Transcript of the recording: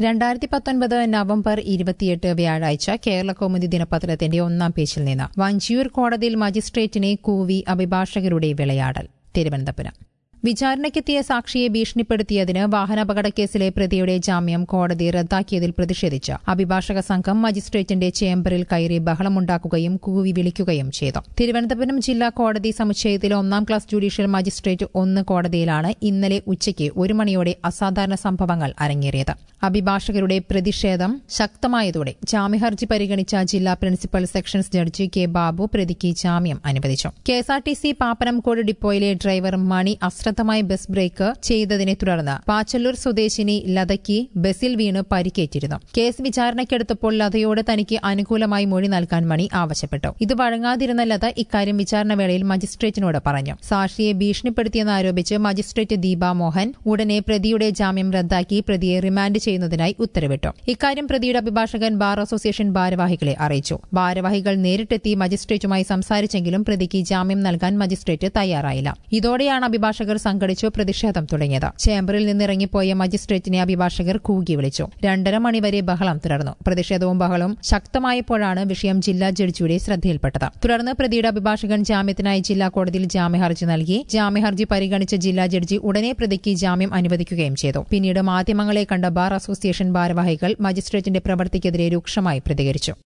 രണ്ടായിരത്തി പത്തൊൻപത് നവംബർ ഇരുപത്തിയെട്ട് വ്യാഴാഴ്ച കേരള കൗമുദി ദിനപത്രത്തിന്റെ ഒന്നാം പേജിൽ നിന്ന് വഞ്ചിയൂർ കോടതിയിൽ മജിസ്ട്രേറ്റിനെ കൂവി അഭിഭാഷകരുടെ വിളയാടൽ തിരുവനന്തപുരം വിചാരണയ്ക്കെത്തിയ സാക്ഷിയെ ഭീഷണിപ്പെടുത്തിയതിന് വാഹനാപകടക്കേസിലെ പ്രതിയുടെ ജാമ്യം കോടതി റദ്ദാക്കിയതിൽ പ്രതിഷേധിച്ച് അഭിഭാഷക സംഘം മജിസ്ട്രേറ്റിന്റെ ചേംബറിൽ കയറി ബഹളമുണ്ടാക്കുകയും കൂവി വിളിക്കുകയും ചെയ്തു തിരുവനന്തപുരം ജില്ലാ കോടതി സമുച്ചയത്തിലെ ഒന്നാം ക്ലാസ് ജുഡീഷ്യൽ മജിസ്ട്രേറ്റ് ഒന്ന് കോടതിയിലാണ് ഇന്നലെ ഉച്ചയ്ക്ക് ഒരു മണിയോടെ അസാധാരണ സംഭവങ്ങൾ അരങ്ങേറിയത് അഭിഭാഷകരുടെ പ്രതിഷേധം ശക്തമായതോടെ ജാമ്യഹർജി പരിഗണിച്ച ജില്ലാ principal sessions judge K Babu പ്രതിക്ക് ജാമ്യം അനുവദിച്ചു കെഎസ്ആർടിസി പാപ്പനംകോട് ഡിപ്പോയിലെ ഡ്രൈവർ മണി അശ്രദ്ധമായി ബസ് ബ്രേക്ക് ചെയ്തതിനെ തുടർന്ന് പാച്ചല്ലൂർ സ്വദേശിനി ലതയ്ക്ക് ബസിൽ വീണ് പരിക്കേറ്റിരുന്നു കേസ് വിചാരണയ്ക്കെടുത്തപ്പോൾ ലതയോട് തനിക്ക് അനുകൂലമായി മൊഴി നൽകാൻ മണി ആവശ്യപ്പെട്ടു ഇത് വഴങ്ങാതിരുന്ന ലത ഇക്കാര്യം വിചാരണവേളയിൽ മജിസ്ട്രേറ്റിനോട് പറഞ്ഞു സാക്ഷിയെ ഭീഷണിപ്പെടുത്തിയെന്നാരോപിച്ച് മജിസ്ട്രേറ്റ് ദീപ മോഹൻ ഉടനെ പ്രതിയുടെ ജാമ്യം റദ്ദാക്കി പ്രതിയെ റിമാൻഡ് ചെയ്യുന്നതിനായി ഉത്തരവിട്ടു ഇക്കാര്യം പ്രതിയുടെ അഭിഭാഷകൻ ബാർ അസോസിയേഷൻ ഭാരവാഹികളെ അറിയിച്ചു ഭാരവാഹികൾ നേരിട്ടെത്തി മജിസ്ട്രേറ്റുമായി സംസാരിച്ചെങ്കിലും പ്രതിക്ക് ജാമ്യം നൽകാൻ മജിസ്ട്രേറ്റ് തയ്യാറായില്ല ഇതോടെയാണ് അഭിഭാഷകർ സംഘടിച്ചു പ്രതിഷേധം തുടങ്ങിയത് ചേംബറിൽ നിന്നിറങ്ങിപ്പോയ മജിസ്ട്രേറ്റിനെ അഭിഭാഷകർ കൂകി വിളിച്ചു രണ്ടര മണിവരെ ബഹളം തുടർന്നു പ്രതിഷേധവും ബഹളവും ശക്തമായപ്പോഴാണ് വിഷയം ജില്ലാ ജഡ്ജിയുടെ ശ്രദ്ധയിൽപ്പെട്ടത് തുടർന്ന് പ്രതിയുടെ അഭിഭാഷകൻ ജാമ്യത്തിനായി ജില്ലാ കോടതിയിൽ ജാമ്യഹർജി നൽകി ജാമ്യഹർജി പരിഗണിച്ച ജില്ലാ ജഡ്ജി ഉടനെ പ്രതിക്ക് ജാമ്യം അനുവദിക്കുകയും ചെയ്തു പിന്നീട് മാധ്യമങ്ങളെ കണ്ട ബാർ അസോസിയേഷൻ ഭാരവാഹികൾ മജിസ്ട്രേറ്റിന്റെ പ്രവൃത്തിക്കെതിരെ രൂക്ഷമായി പ്രതികരിച്ചു